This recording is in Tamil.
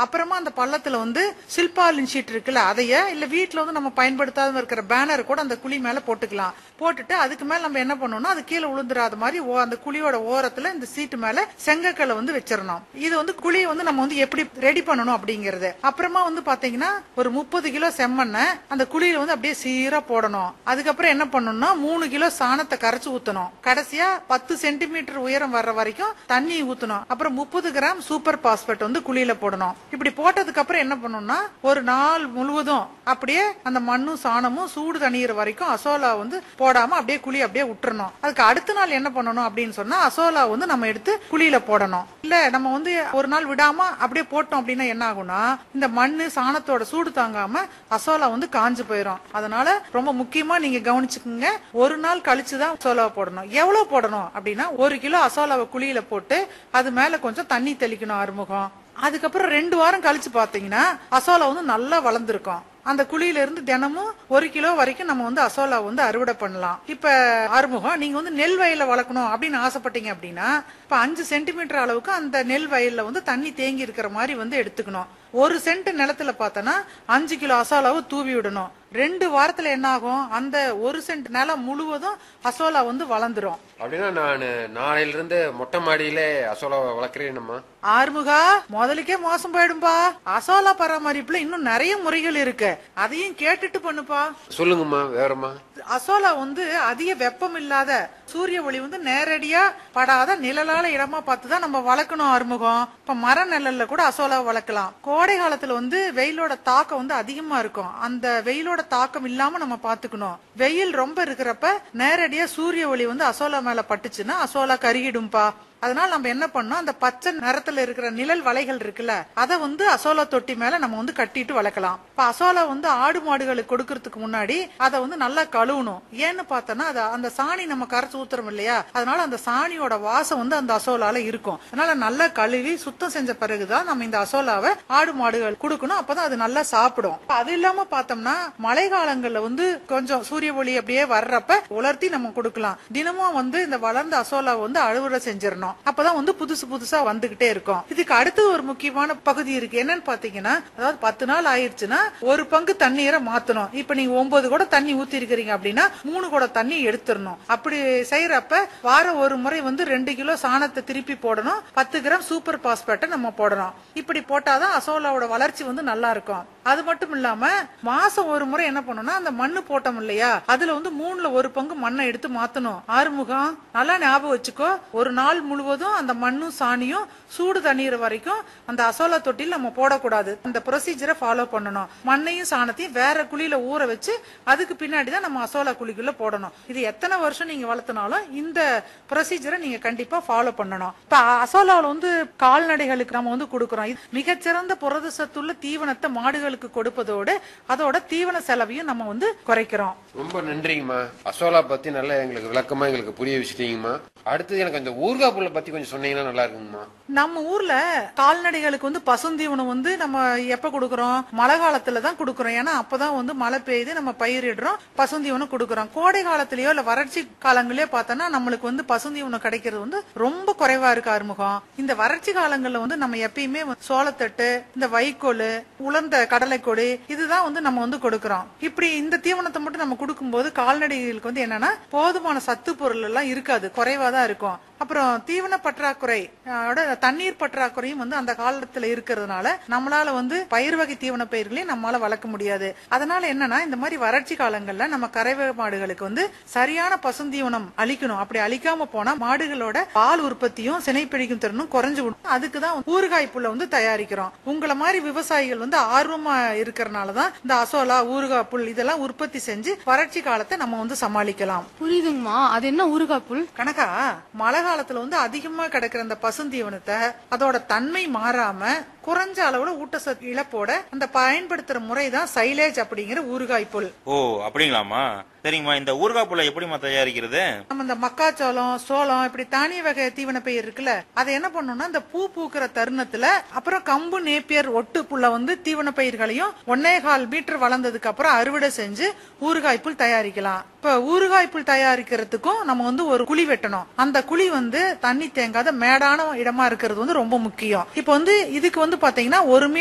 அப்புறமா அந்த பள்ளத்துல வந்து சில்பாலின் ஷீட் இருக்குல்ல அதைய இல்ல வீட்ல வந்து நம்ம பயன்படுத்தாத இருக்கிற பேனர் கூட அந்த குழி மேல போட்டுக்கலாம் போட்டுட்டு அதுக்கு மேல நம்ம என்ன பண்ணணும்னா அது கீழே விழுந்துராத மாதிரி ஓ- அந்த குழியோட ஓரத்துல இந்த சீட்டு மேல செங்கக்கல்லை வந்து வச்சிடணும் இது வந்து குழியை வந்து நம்ம வந்து எப்படி ரெடி பண்ணணும் அப்படிங்கறது அப்புறமா வந்து பாத்தீங்கன்னா ஒரு முப்பது கிலோ செம்மண்ணை அந்த குழியில வந்து அப்படியே சீரா போடணும் அதுக்கப்புறம் என்ன பண்ணணும்னா மூணு கிலோ சாணத்தை கரைச்சு ஊத்தணும் கடைசியா பத்து சென்டிமீட்டர் உயரம் வர்ற வரைக்கும் தண்ணி ஊத்தணும் அப்புறம் முப்பது கிராம் சூப்பர் பாஸ்பேட் வந்து குழியில போடணும் இப்படி போட்டதுக்கு அப்புறம் என்ன பண்ணணும்னா ஒரு நாள் முழுவதும் அப்படியே அந்த மண்ணும் சாணமும் சூடு தணியிற வரைக்கும் அசோலா வந்து போடாம அப்படியே குழி அப்படியே விட்டுறணும் அதுக்கு அடுத்த நாள் என்ன பண்ணணும் அப்படின்னு சொன்னா அசோலா வந்து நம்ம எடுத்து குழியில போடணும் இல்ல நம்ம வந்து ஒரு நாள் விடாம அப்படியே போட்டோம் அப்படின்னா என்ன ஆகும்னா இந்த மண்ணு சாணத்தோட சூடு தாங்காம அசோலா வந்து காஞ்சு போயிடும் அதனால ரொம்ப முக்கியமா நீங்க கவனிச்சுக்குங்க ஒரு நாள் கழிச்சுதான் அசோலாவை போடணும் எவ்வளவு போடணும் அப்படின்னா ஒரு கிலோ அசோலாவை குழியில போட்டு அது மேல கொஞ்சம் தண்ணி தெளிக்கணும் அறுமுகம் அதுக்கப்புறம் ரெண்டு வாரம் கழிச்சு பாத்தீங்கன்னா அசோலா வந்து நல்லா வளர்ந்துருக்கும் அந்த குழியில இருந்து தினமும் ஒரு கிலோ வரைக்கும் நம்ம வந்து அசோலா வந்து அறுவடை பண்ணலாம் இப்ப அறுமுகம் நீங்க வந்து நெல் வயல்ல வளர்க்கணும் அப்படின்னு ஆசைப்பட்டீங்க அப்படின்னா இப்ப அஞ்சு சென்டிமீட்டர் அளவுக்கு அந்த நெல் வயல்ல வந்து தண்ணி தேங்கி இருக்கிற மாதிரி வந்து எடுத்துக்கணும் ஒரு சென்ட் நிலத்துல பார்த்தோன்னா அஞ்சு கிலோ அசோலாவை தூவி விடணும் ரெண்டு வாரத்துல என்ன ஆகும் அந்த ஒரு சென்ட் நிலம் முழுவதும் அசோலா வந்து வளர்ந்துரும் அப்படின்னா நான் நாளையில இருந்து மொட்டை மாடியில அசோலாவை வளர்க்குறேன்னுமா ஆறுமுகா முதலுக்கே மோசம் போயிடும்பா அசோலா பராமரிப்புல இன்னும் நிறைய முறைகள் இருக்கு அதையும் கேட்டுட்டு பண்ணுப்பா சொல்லுங்கம்மா வேறம்மா அசோலா வந்து அதிக வெப்பம் இல்லாத சூரிய ஒளி வந்து நேரடியா படாத நிழலால இடமா பார்த்து தான் நம்ம வளர்க்கணும் அறுமுகம் இப்ப மர நிழல்ல கூட அசோலா வளர்க்கலாம் கோடை காலத்துல வந்து வெயிலோட தாக்கம் வந்து அதிகமா இருக்கும் அந்த வெயிலோட தாக்கம் இல்லாம நம்ம பாத்துக்கணும் வெயில் ரொம்ப இருக்கிறப்ப நேரடியா சூரிய ஒளி வந்து அசோலா மேல பட்டுச்சுன்னா அசோலா கருகிடும்பா அதனால நம்ம என்ன பண்ணோம் அந்த பச்சை நிறத்துல இருக்கிற நிழல் வலைகள் இருக்குல்ல அதை வந்து அசோலா தொட்டி மேல நம்ம வந்து கட்டிட்டு வளர்க்கலாம் இப்ப அசோலா வந்து ஆடு மாடுகளுக்கு கொடுக்கறதுக்கு முன்னாடி அதை வந்து நல்லா கழுவணும் ஏன்னு பார்த்தோன்னா அது அந்த சாணி நம்ம கரைச்சு ஊத்துறோம் இல்லையா அதனால அந்த சாணியோட வாசம் வந்து அந்த அசோலால இருக்கும் அதனால நல்லா கழுவி சுத்தம் செஞ்ச பிறகுதான் நம்ம இந்த அசோலாவை ஆடு மாடுகள் கொடுக்கணும் அப்பதான் அது நல்லா சாப்பிடும் இப்ப அது இல்லாம பார்த்தோம்னா மழை காலங்கள்ல வந்து கொஞ்சம் சூரிய ஒளி அப்படியே வர்றப்ப உலர்த்தி நம்ம கொடுக்கலாம் தினமும் வந்து இந்த வளர்ந்த அசோலா வந்து அறுவடை செஞ்சிடணும் அப்பதான் வந்து புதுசு புதுசா வந்துகிட்டே இருக்கும் இதுக்கு அடுத்து ஒரு முக்கியமான பகுதி இருக்கு என்னன்னு பாத்தீங்கன்னா அதாவது பத்து நாள் ஆயிருச்சுன்னா ஒரு பங்கு தண்ணீரை மாத்தணும் இப்ப நீங்க ஒன்பது கூட தண்ணி ஊத்தி இருக்கிறீங்க அப்படின்னா மூணு கூட தண்ணி எடுத்துடணும் அப்படி செய்யறப்ப வாரம் ஒரு முறை வந்து ரெண்டு கிலோ சாணத்தை திருப்பி போடணும் பத்து கிராம் சூப்பர் பாஸ்பேட்டை நம்ம போடணும் இப்படி போட்டாதான் அசோலாவோட வளர்ச்சி வந்து நல்லா இருக்கும் அது மட்டும் இல்லாம மாசம் ஒரு முறை என்ன பண்ணணும்னா அந்த மண்ணு போட்டோம் இல்லையா அதுல வந்து மூணுல ஒரு பங்கு மண்ணை எடுத்து மாத்தணும் ஆறுமுகம் நல்லா ஞாபகம் வச்சுக்கோ ஒரு நாள் முழுவதும் அந்த மண்ணும் சாணியும் சூடு தண்ணீர் வரைக்கும் அந்த அசோலா தொட்டில் நம்ம போடக்கூடாது அந்த ப்ரொசீஜரை ஃபாலோ பண்ணணும் மண்ணையும் சாணத்தையும் வேற குழியில ஊற வச்சு அதுக்கு பின்னாடி தான் நம்ம அசோலா குழிக்குள்ள போடணும் இது எத்தனை வருஷம் நீங்க வளர்த்தினாலும் இந்த ப்ரொசீஜரை நீங்க கண்டிப்பா ஃபாலோ பண்ணணும் இப்ப அசோலாவில் வந்து கால்நடைகளுக்கு நம்ம வந்து கொடுக்கறோம் இது மிகச்சிறந்த புரத சத்துள்ள தீவனத்தை மாடுகளுக்கு கொடுப்பதோடு அதோட தீவன செலவையும் நம்ம வந்து குறைக்கிறோம் ரொம்ப நன்றிங்கம்மா அசோலா பத்தி நல்லா எங்களுக்கு விளக்கமா எங்களுக்கு புரிய வச்சுட்டீங்கம்மா அடுத்தது எனக்கு அந்த ஊர்காய் புல்லை பத்தி கொஞ்சம் சொன்னீங்கன்னா நல்லா இருக்குங்கம்மா நம்ம ஊர்ல கால்நடைகளுக்கு வந்து பசுந்தீவனம் வந்து நம்ம எப்ப கொடுக்கறோம் மழை காலத்துல தான் கொடுக்கறோம் ஏன்னா அப்பதான் வந்து மழை பெய்யுது நம்ம பயிரிடுறோம் பசுந்தீவனம் கொடுக்கறோம் கோடை காலத்திலயோ இல்ல வறட்சி காலங்களிலோ பார்த்தோம்னா நம்மளுக்கு வந்து பசுந்தீவனம் கிடைக்கிறது வந்து ரொம்ப குறைவா இருக்கு ஆறுமுகம் இந்த வறட்சி காலங்கள்ல வந்து நம்ம எப்பயுமே வந்து சோளத்தட்டு இந்த வைக்கோல் உலர்ந்த கடலைக்கொடி இதுதான் வந்து நம்ம வந்து கொடுக்கறோம் இப்படி இந்த தீவனத்தை மட்டும் நம்ம கொடுக்கும்போது கால்நடைகளுக்கு வந்து என்னன்னா போதுமான சத்து பொருள் எல்லாம் இருக்காது குறைவா தான் இருக்கும் அப்புறம் தீவன பற்றாக்குறை அதோட தண்ணீர் பற்றாக்குறையும் வந்து அந்த காலத்துல இருக்கிறதுனால நம்மளால வந்து பயிர் வகை தீவன பயிர்களையும் நம்மளால வளர்க்க முடியாது அதனால என்னன்னா இந்த மாதிரி வறட்சி காலங்கள்ல நம்ம கறவை மாடுகளுக்கு வந்து சரியான பசுந்தீவனம் அளிக்கணும் அப்படி அளிக்காம போனா மாடுகளோட பால் உற்பத்தியும் சினைப்பிடிக்கும் திறனும் குறைஞ்சு விடும் அதுக்கு தான் ஊறுகாய் புல்லை வந்து தயாரிக்கிறோம் உங்களை மாதிரி விவசாயிகள் வந்து ஆர்வமா இருக்கிறனாலதான் இந்த அசோலா ஊறுகாய் புல் இதெல்லாம் உற்பத்தி செஞ்சு வறட்சி காலத்தை நம்ம வந்து சமாளிக்கலாம் புரியுதுங்கம்மா அது என்ன ஊறுகாய் புல் கணக்கா மழை காலத்துல வந்து அதிகமா கிடைக்கிற அந்த பசுந்தீவனத்தை அதோட தன்மை மாறாம குறைஞ்ச அளவுல ஊட்டச்சத்து இழப்போட அந்த பயன்படுத்துற முறை தான் சைலேஜ் அப்படிங்கிற ஊறுகாய் புல் ஓ அப்படிங்களாமா சரிங்கம்மா இந்த ஊறுகாய் புல்லை எப்படிம்மா தயாரிக்கிறது நம்ம இந்த மக்காச்சோளம் சோளம் இப்படி தானிய வகை தீவன பயிர் இருக்குல்ல அதை என்ன பண்ணணும்னா இந்த பூ பூக்கிற தருணத்துல அப்புறம் கம்பு நேப்பியர் ஒட்டு புல்ல வந்து தீவன பயிர்களையும் ஒன்னே கால் மீட்டர் வளர்ந்ததுக்கு அப்புறம் அறுவடை செஞ்சு ஊறுகாய் புல் தயாரிக்கலாம் இப்ப ஊறுகாய் புல் தயாரிக்கிறதுக்கும் நம்ம வந்து ஒரு குழி வெட்டணும் அந்த குழி வந்து தண்ணி தேங்காத மேடான இடமா இருக்கிறது வந்து ரொம்ப முக்கியம் இப்ப வந்து இதுக்கு வந்து பாத்தீங்கன்னா ஒரு